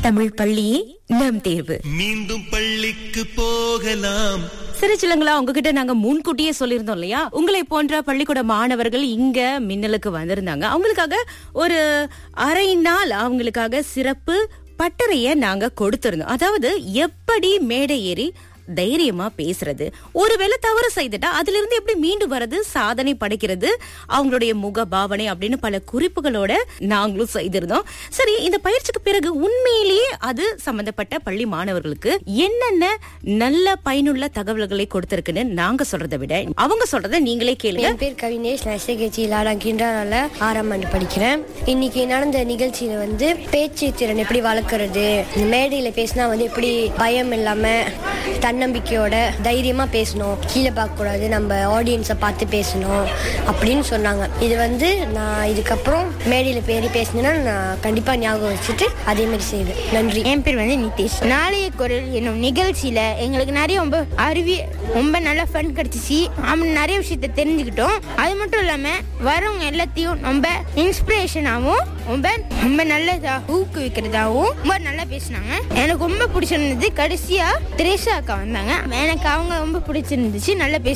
தமிழ் பள்ளியே நம் தேர்வு மீண்டும் பள்ளிக்கு போகலாம் சரி சிலங்களா உங்ககிட்ட நாங்க முன்கூட்டியே சொல்லியிருந்தோம் இல்லையா உங்களை போன்ற பள்ளிக்கூட மாணவர்கள் இங்க மின்னலுக்கு வந்திருந்தாங்க அவங்களுக்காக ஒரு அரை நாள் அவங்களுக்காக சிறப்பு பட்டறைய நாங்க கொடுத்திருந்தோம் அதாவது எப்படி மேடை ஏறி தைரியமா பேசுறது ஒருவேளை தவறு செய்துட்டா அதுல இருந்து எப்படி மீண்டு வர்றது சாதனை படைக்கிறது அவங்களுடைய முக பாவனை அப்படின்னு பல குறிப்புகளோட நாங்களும் செய்திருந்தோம் சரி இந்த பயிற்சிக்கு பிறகு உண்மையிலேயே அது சம்பந்தப்பட்ட பள்ளி மாணவர்களுக்கு என்னென்ன நல்ல பயனுள்ள தகவல்களை கொடுத்திருக்குன்னு நாங்க சொல்றதை விட அவங்க சொல்றதை நீங்களே கேளுங்க என் பேர் கவினேஷ் நான் எஸ்ஏகேச்சி லாடாங் கிண்டாரால ஆறாம் ஆண்டு படிக்கிறேன் இன்னைக்கு நடந்த நிகழ்ச்சியில வந்து பேச்சு திறன் எப்படி வளர்க்கறது இந்த மேடையில பேசினா வந்து எப்படி பயம் இல்லாம தன்னம்பிக்கையோட தைரியமா பேசணும் கீழே பார்க்க கூடாது நம்ம ஆடியன்ஸை பார்த்து பேசணும் அப்படின்னு சொன்னாங்க இது வந்து நான் இதுக்கப்புறம் மேடையில பேரி பேசினேன்னா நான் கண்டிப்பா ஞாபகம் வச்சுட்டு அதே மாதிரி செய்வேன் நன்றி என் பேர் வந்து நிதிஷ் நாளைய குரல் என்னும் நிகழ்ச்சியில எங்களுக்கு நிறைய ரொம்ப அருவி ரொம்ப நல்ல ஃபன் கிடைச்சிச்சு ஆமா நிறைய விஷயத்த தெரிஞ்சுக்கிட்டோம் அது மட்டும் இல்லாம வரவங்க எல்லாத்தையும் ரொம்ப இன்ஸ்பிரேஷனாகவும் ரொம்ப ரொம்ப நல்லதா ஊக்குவிக்கிறதாகவும் ரொம்ப நல்லா பேசினாங்க எனக்கு ரொம்ப பிடிச்சிருந்தது கடைசியா திரேசா அக்கா வந்தாங்க எனக்கு அவங்க ரொம்ப பிடிச்சிருந்துச்சு நல்லா பேசி